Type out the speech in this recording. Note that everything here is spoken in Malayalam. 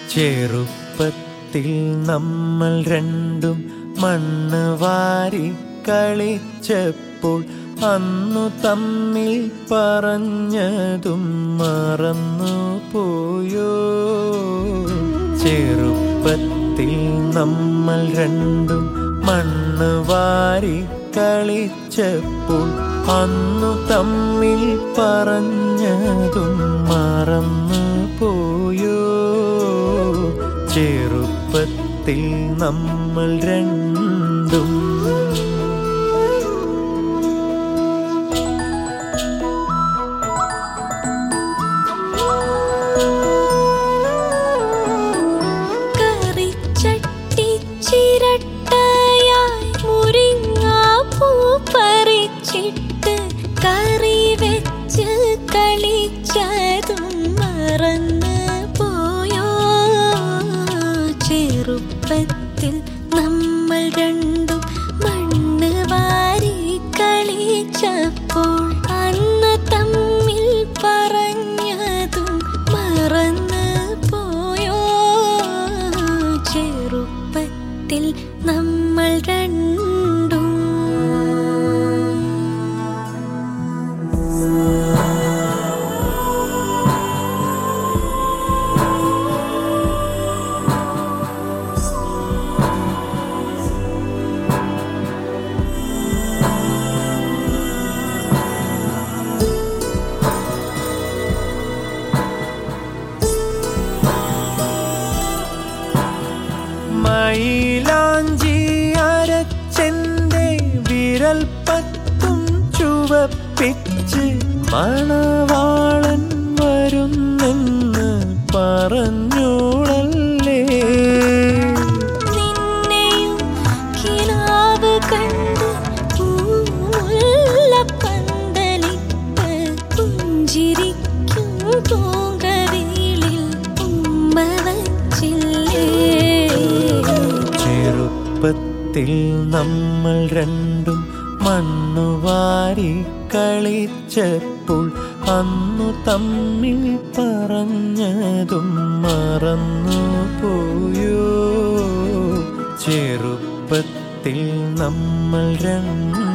ചെറുപ്പത്തിൽ നമ്മൾ രണ്ടും മണ്ണ് വാരി കളിച്ചപ്പോൾ അന്നു തമ്മിൽ പറഞ്ഞതും മറന്നു പോയോ ചെറുപ്പത്തിൽ നമ്മൾ രണ്ടും മണ്ണ് വാരി കളിച്ചപ്പോൾ അന്നു തമ്മിൽ പറഞ്ഞതും മറന്നു പോയോ ചെറുപ്പത്തിൽ നമ്മൾ രണ്ടും കറിച്ചട്ടി ചിരട്ടയായി മുരിങ്ങാപ്പൂ പറിച്ചിട്ട് കറി വെച്ച് കളിച്ചതും മറന്നു പോയോ ചെറുപ്പത്തിൽ നമ്മൾ രണ്ടും മണ്ണ് വാരി കളിച്ചപ്പോൾ അന്ന് തമ്മിൽ പറഞ്ഞതും മറന്നു പോയോ ചെറുപ്പത്തിൽ നമ്മൾ രണ്ടും മയിലാഞ്ചി അരച്ചെന്റെ വിരൽ പത്തും ചുവപ്പിച്ച് മണവാളൻ വരുന്നെന്ന് പറഞ്ഞോളല്ലേ നിന്നെയും കിനാവ് കണ്ട് പൂമുല്ലപ്പന്തലിട്ട് പുഞ്ചിരിക്കും പൂങ്കവിളിൽ ഉമ്മ വച്ചില്ലേ ചെറുപ്പത്തിൽ നമ്മൾ രണ്ടും മണ്ണുവാരി കളിച്ചപ്പോൾ അന്നു തമ്മിൽ പറഞ്ഞതും മറന്നു പോയോ ചെറുപ്പത്തിൽ നമ്മൾ രണ്ടും